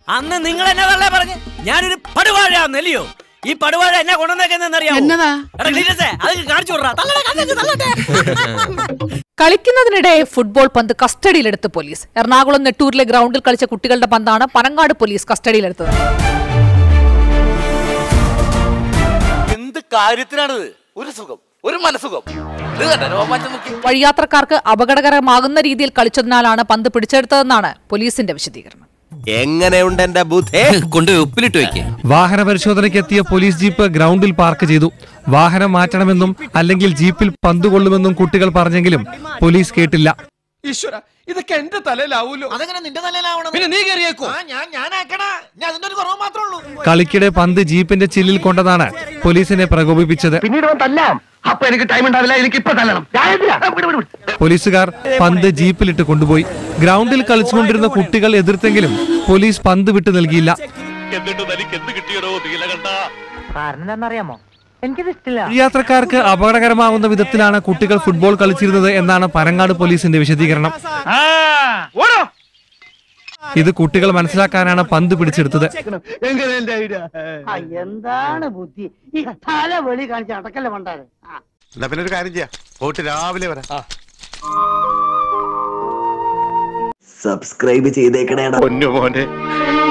അന്ന് നിങ്ങൾ എന്നെ വെള്ളേ പറഞ്ഞ് ഞാനൊരു പടുവാഴയാന്നല്ലയോ ഈ പടുവാഴ എന്നെ കൊണ്ടുവന്നേക്കെന്നറിയാമോ എന്നതാ? എടാ ക്ലീനസേ അത് കാണിച്ചു വിടറാ തള്ളടാ, കാണിച്ച് തള്ളട്ടെ കളിക്കുന്നതിനിടെ ഫുട്ബോൾ പന്ത് കസ്റ്റഡിയിലെടുത്ത് പോലീസ് എറണാകുളം നെട്ടൂരിലെ ഗ്രൗണ്ടിൽ കളിച്ച കുട്ടികളുടെ പന്താണ് പനങ്ങാട് പോലീസ് കസ്റ്റഡിയിലെടുത്തത് എന്ത് കാര്യത്തിനാണിത് ഒരു സുഖം ഒരു മനസുഖം ഇത് കണ്ടോ രോമാഞ്ചം നോക്കി വഴിയാത്രക്കാർക്ക് അപകടകരമാകുന്ന രീതിയിൽ കളിച്ചതിനാലാണ് പന്ത് പിടിച്ചെടുത്തതെന്നാണ് പോലീസിന്റെ വിശദീകരണം എങ്ങനെയുണ്ട് എന്റെ ബുദ്ധേ കൊണ്ടുപോയി ഉപ്പിലിട്ട് വെക്കേ വാഹന പരിശോധനയ്ക്ക് എത്തിയ പോലീസ് ജീപ്പ് ഗ്രൗണ്ടിൽ പാർക്ക് ചെയ്തു വാഹനം മാറ്റണമെന്നും അല്ലെങ്കിൽ ജീപ്പിൽ പന്ത് കൊള്ളുമെന്നും കുട്ടികൾ പറഞ്ഞെങ്കിലും പോലീസ് കേട്ടില്ല ഈശ്വര ഇതൊക്കെ എന്റെ തലയിലാവൂലോ അതെങ്ങനെ നിന്റെ തലയിലാവണം പിന്നെ നീ കയറിയേക്കോ ഞാൻ ഞാനാക്കടാ ഞാൻ അതിന്റെ ഒരു കുറവ് മാത്രമേ ഉള്ളൂ കളിക്കിടെ പന്ത് ജീപ്പിന്റെ ചില്ലിൽ കൊണ്ടതാണ് പോലീസിനെ പ്രകോപിപ്പിച്ചത് പിന്നീട് തല്ലാം അപ്പൊ എനിക്ക് ടൈം ഉണ്ടാവില്ല എനിക്ക് ഇപ്പൊ തല്ലണം പോലീസുകാർ പന്ത് ജീപ്പിലിട്ട് കൊണ്ടുപോയി ഗ്രൗണ്ടിൽ കളിച്ചുകൊണ്ടിരുന്ന കുട്ടികൾ എതിർത്തെങ്കിലും പോലീസ് പന്ത് വിട്ടു നൽകിയില്ല കാരണം എന്താണെന്നറിയാമോ എനിക്കിത് ഇഷ്ടമില്ല യാത്രക്കാർക്ക് അപകടകരമാകുന്ന വിധത്തിലാണ് കുട്ടികൾ ഫുട്ബോൾ കളിച്ചിരുന്നത് എന്നാണ് പനങ്ങാട് പോലീസിന്റെ വിശദീകരണം ഇത് കുട്ടികൾ മനസ്സിലാക്കാനാണ് പന്ത് പിടിച്ചെടുത്തത് എന്താണ് ബുദ്ധി ഈ തല വെളി കാണിച്ച് അടക്കല്ലേ പണ്ടാണ് എന്നാ പിന്നെ ഒരു കാര്യം ചെയ്യാം പോയിട്ട് രാവിലെ വരാം സബ്സ്ക്രൈബ് ചെയ്തേക്കണേടാ പൊന്നു മോനെ